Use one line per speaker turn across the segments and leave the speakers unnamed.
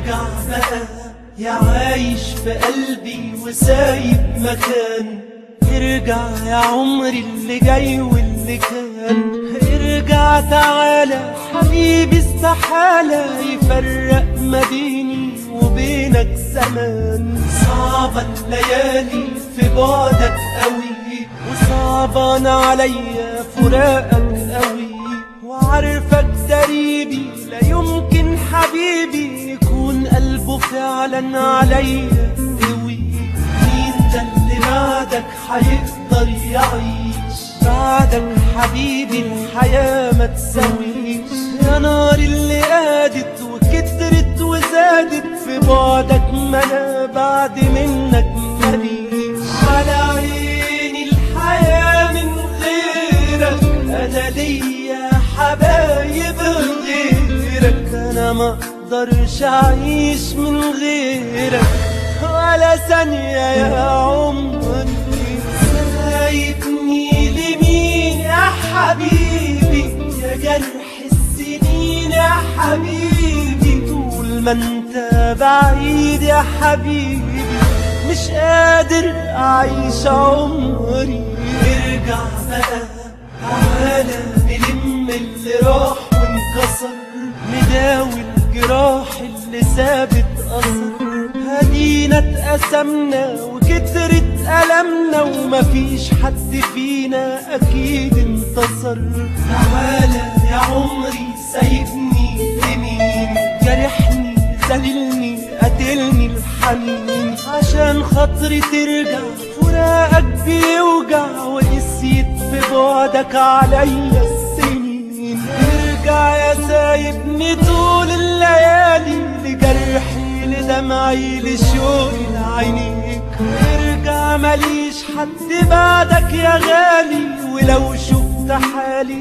ارجع بقى يا عايش في قلبي وسايب مكان ارجع يا عمري اللي جاي واللي كان ارجع تعالى حبيبي استحالة يفرق ما بيني وبينك زمان صعبة الليالي في بعدك قوي وصعبان عليا فراقك قوي وعارفك دريبي لا يمكن حبيبي يكون قلبه فعلا عليا قوي مين ده اللي بعدك هيقدر يعيش بعدك حبيبي الحياة ما تساويش يا نار اللي قادت وكترت وزادت في بعدك ما انا بعد منك ماليش على عيني الحياة من غيرك انا ليا حبايب غيرك انا ما اقدرش اعيش من غيرك ولا ثانية يا عمري سايبني لمين يا حبيبي يا جرح السنين يا حبيبي طول ما انت بعيد يا حبيبي مش قادر اعيش عمري ارجع بقى تعالى نلم اللي راح وانكسر نداوي الجراح اللي سابت اثر هدينا اتقسمنا وكترت ألمنا ومفيش حد فينا أكيد انتصر تعالى يا عمري سايبني لمين جرحني ذللني قتلني الحنين عشان خاطري ترجع فراقك بيوجع وقسيت في بعدك عليا السنين ارجع يا سايبني طول الليالي لجرحي لدمعي لشوقي لعينيك ارجع ماليش حد بعدك يا غالي ولو شفت حالي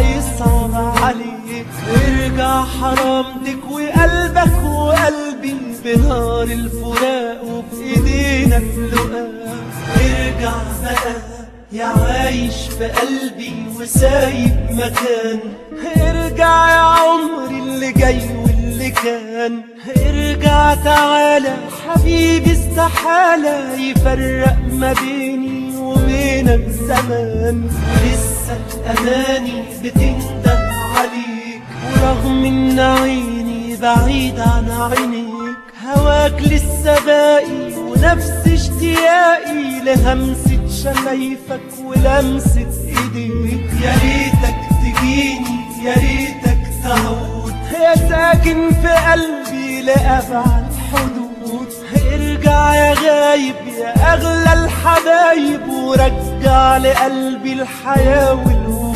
حيصعب عليك ارجع حرام تكوي قلبك وقلبي بنار الفراق وبايدينا اللقاء ارجع بقى يا عايش في قلبي وسايب مكان ارجع يا عمري اللي جاي واللي كان ارجع تعالى حبيبي استحالة يفرق ما بيني وبينك زمان لسه الأماني بتندم عليك ورغم ان عيني بعيد عن عينيك هواك لسه باقي ونفس اشتياقي لهمسة شفايفك ولمسة ايديك يا ريتك تجيني يا ريتك تعود يا ساكن في قلبي لأبعد حدود ارجع يا غايب يا أغلى الحبايب ورجع لقلبي الحياة والود